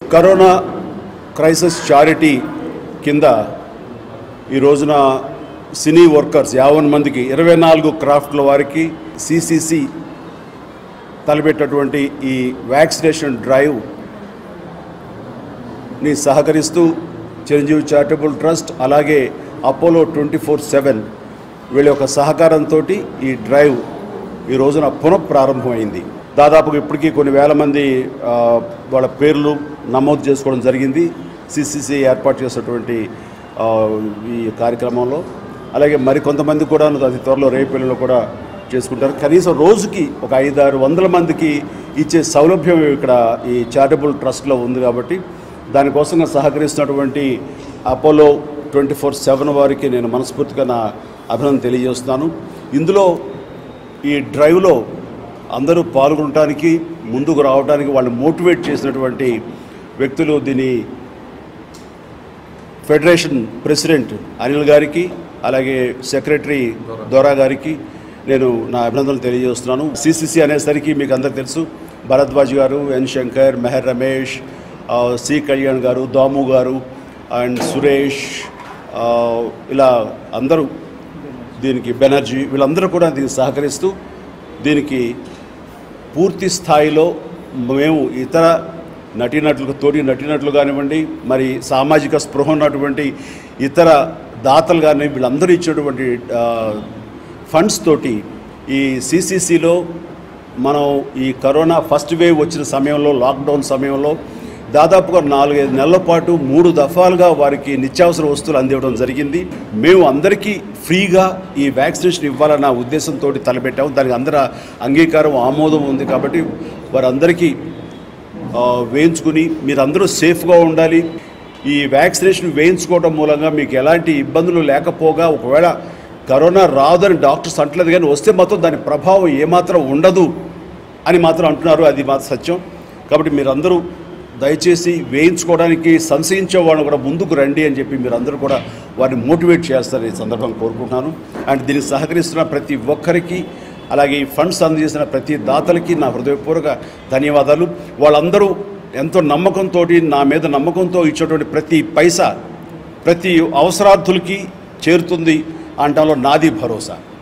corona crisis charity కింద ఈ రోజున సినీ వర్కర్స్ యావన్ మందికి ఇరవై నాలుగు క్రాఫ్ట్ల వారికి సిసిసి తలపెట్టినటువంటి ఈ వ్యాక్సినేషన్ డ్రైవ్ ని సహకరిస్తూ చిరంజీవి చారిటబుల్ ట్రస్ట్ అలాగే అపోలో ట్వంటీ ఫోర్ సెవెన్ వీళ్ళ యొక్క సహకారంతో ఈ డ్రైవ్ ఈ రోజున పునఃప్రారంభమైంది దాదాపుగా ఇప్పటికీ కొన్ని వేల మంది ఆ, వాళ్ళ పేర్లు నమోదు చేసుకోవడం జరిగింది సిసిసి ఏర్పాటు చేసినటువంటి ఆ, ఈ కార్యక్రమంలో అలాగే మరికొంతమంది కూడా అతి త్వరలో రేపెల్లిలో కూడా చేసుకుంటారు కనీసం రోజుకి ఒక ఐదారు వందల మందికి ఇచ్చే సౌలభ్యం ఇక్కడ ఈ చారిటబుల్ ట్రస్ట్లో ఉంది కాబట్టి దానికోసంగా సహకరిస్తున్నటువంటి అపోలో ట్వంటీ ఫోర్ సెవెన్ వారికి నేను మనస్ఫూర్తిగా నా అభినందన తెలియజేస్తున్నాను ఇందులో ఈ డ్రైవ్లో అందరూ పాల్గొనడానికి ముందుకు రావడానికి వాళ్ళు మోటివేట్ చేసినటువంటి వ్యక్తులు దీని ఫెడరేషన్ ప్రెసిడెంట్ అనిల్ గారికి అలాగే సెక్రటరీ దొరా గారికి నేను నా అభినందనలు తెలియజేస్తున్నాను సిసిసి అనేసరికి మీకు అందరికి తెలుసు భరద్వాజ్ గారు ఎన్ శంకర్ మెహర్ రమేష్ ఆ, సి కళ్యాణ్ గారు దాము గారు అండ్ సురేష్ ఆ, ఇలా అందరూ దీనికి బెనర్జీ వీళ్ళందరూ కూడా దీనికి సహకరిస్తూ దీనికి పూర్తి స్థాయిలో మేము ఇతర నటీనటులకు తోటి నటీనటులు కానివ్వండి మరి సామాజిక స్పృహ ఉన్నటువంటి ఇతర దాతలు కానీ వీళ్ళందరూ ఇచ్చినటువంటి ఆ, ఫండ్స్ తోటి ఈ సిసిసిలో మనం ఈ కరోనా ఫస్ట్ వేవ్ వచ్చిన సమయంలో లాక్డౌన్ సమయంలో దాదాపుగా నాలుగైదు నెలల పాటు మూడు దఫాలుగా వారికి నిత్యావసర వస్తువులు అందివ్వడం జరిగింది మేము అందరికీ ఫ్రీగా ఈ వ్యాక్సినేషన్ ఇవ్వాలన్న ఉద్దేశంతో తలపెట్టాము దానికి అందరి అంగీకారం ఆమోదం ఉంది కాబట్టి వారందరికీ ఆ, వేయించుకుని మీరందరూ సేఫ్గా ఉండాలి ఈ వ్యాక్సినేషన్ వేయించుకోవడం మూలంగా మీకు ఎలాంటి ఇబ్బందులు లేకపోగా ఒకవేళ కరోనా రాదని డాక్టర్స్ అంటలేదు కానీ వస్తే మాత్రం దాని ప్రభావం ఏమాత్రం ఉండదు అని మాత్రం అంటున్నారు అది మాత్రం సత్యం కాబట్టి మీరందరూ దయచేసి వేయించుకోవడానికి సంశయించే వాళ్ళని కూడా ముందుకు రండి అని చెప్పి మీరందరూ కూడా వారిని మోటివేట్ చేస్తారని ఈ సందర్భంగా కోరుకుంటున్నాను అండ్ దీనికి సహకరిస్తున్న ప్రతి ఒక్కరికి అలాగే ఈ ఫండ్స్ అందజేసిన ప్రతి దాతలకి నా హృదయపూర్వక ధన్యవాదాలు వాళ్ళందరూ ఎంతో నమ్మకంతో నా మీద నమ్మకంతో ఇచ్చేటువంటి ప్రతి పైసా ప్రతి అవసరార్థులకి చేరుతుంది అనటంలో నాది భరోసా